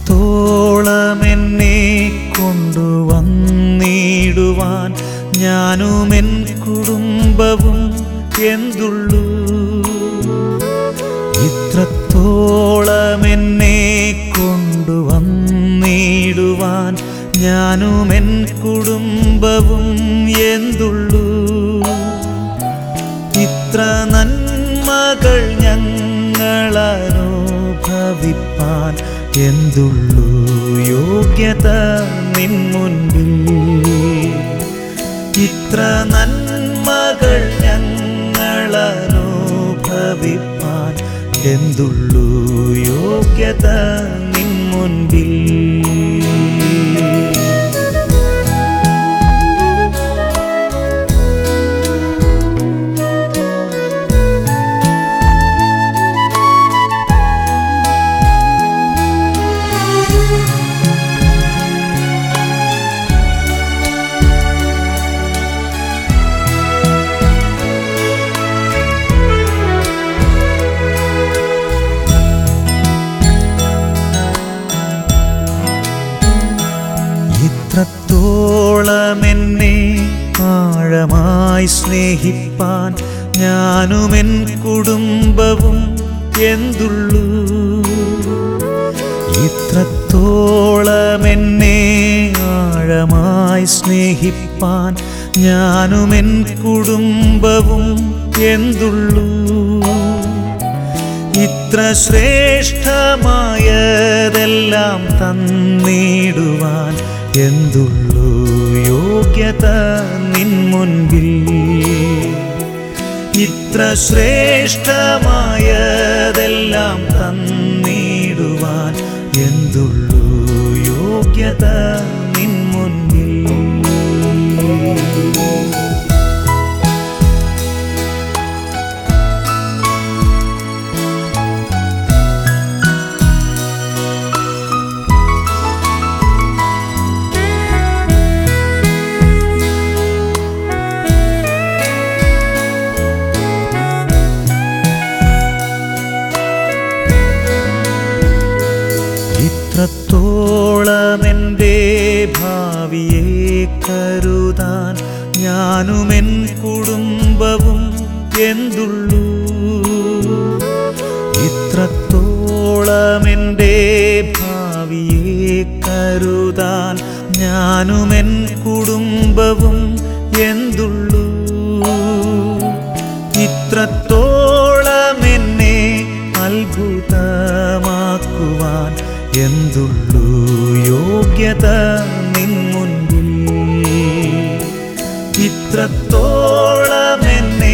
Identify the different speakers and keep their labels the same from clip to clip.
Speaker 1: ഇത്രത്തോളം എന്നെ കൊണ്ടുവന്നിടുവാൻ ഞാനും എൻ കുടുംബവും എന്തുള്ളൂ ഇത്രത്തോളം എന്നെ കൊണ്ടുവന്നിടുവാൻ ഞാനും എൻ കുടുംബവും എന്തുള്ളൂ ഇത്ര നന്മകൾ ഞങ്ങളനുഭവിപ്പാൻ എന്തുള്ളൂ യോഗ്യത നിൻ മുൻപിൽ ഇത്ര നന്മകൾ ഞങ്ങളനുഭവിപ്പാൻ എന്തുള്ളൂ യോഗ്യത നിൻ മുൻപിൽ ഇത്രത്തോളം എന്നെ ആഴമായി സ്നേഹിപ്പാൻ ഞാനും എൻ കുടുംബവും എന്തുള്ളൂ ഇത്രത്തോളം എന്നെ ആഴമായി സ്നേഹിപ്പാൻ ഞാനും എൻ കുടുംബവും എന്തുള്ളൂ ഇത്ര ശ്രേഷ്ഠമായതെല്ലാം തന്നിടുവാൻ എന്തുള്ളൂ യോഗ്യത നിൻ മുൻപിൽ ഇത്ര ശ്രേഷ്ഠമായതെല്ലാം തന്നിടുവാൻ എന്തുള്ളൂ യോഗ്യത നിൻ മുൻപിൽ ഇത്രത്തോളം എൻ്റെ ഭാവിയെ കരുതാൻ ഞാനും എൻ കുടുംബവും എന്തുള്ളൂ ഇത്രത്തോളം എൻ്റെ ഭാവിയെ കരുതാൻ ഞാനും എൻ കുടുംബവും എന്തുള്ളൂ ഇത്രത്തോളം എന്നെ അത്ഭുതമാക്കുവാൻ എന്തുള്ളൂ യോഗ്യത നിൻ മുൻപിൽ ഇത്രത്തോളം എന്നെ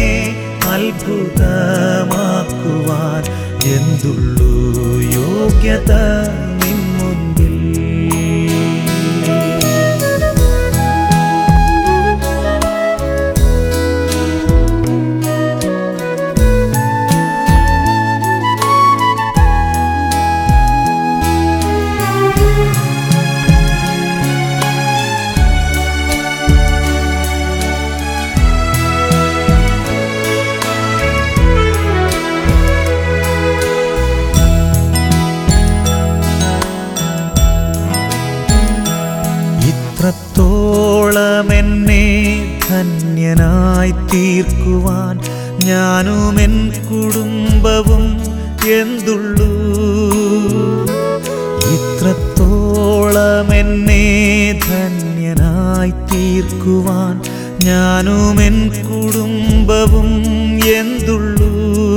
Speaker 1: അത്ഭുതമാക്കുവാൻ എന്തുള്ളൂ യോഗ്യത നിൻ മുൻപിൽ ഇത്രത്തോളം എന്നെ ധന്യനായി തീർക്കുവാൻ ഞാനും എൻ കുടുംബവും എന്തുള്ളൂ ഇത്രത്തോളം എന്നെ ധന്യനായി തീർക്കുവാൻ ഞാനും എൻ കുടുംബവും എന്തുള്ളൂ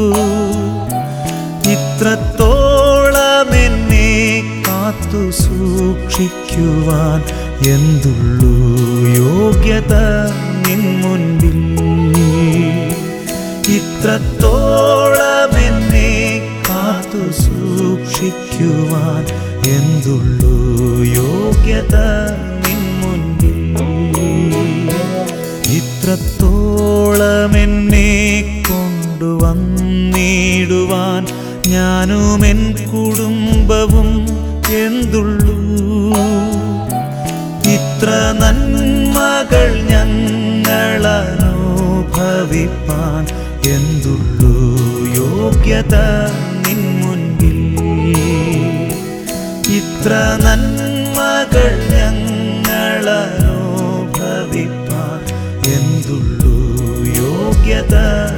Speaker 1: ഇത്രത്തോളം എന്നെ കാത്തു സൂക്ഷിക്കുവാൻ എന്തുള്ളൂ യോഗ്യത നിൻ മുൻപിൽ ഇത്രത്തോളം എന്നെ കാത്തു സൂക്ഷിക്കുവാൻ എന്തുള്ളൂ യോഗ്യത നിൻ മുൻപിൽ ഇത്രത്തോളം എന്നെ കൊണ്ടുവന്നിടുവാൻ ഞാനും എൻ കുടുംബവും എന്തുള്ളൂ ഇത്ര നന്മകൾ ഞങ്ങളനുഭവിപ്പാൻ എന്തുള്ളൂ യോഗ്യത നിൻ മുൻപിൽ ഇത്ര ഇത്ര നന്മകൾ ഞങ്ങളനുഭവിപ്പാൻ എന്തുള്ളു യോഗ്യത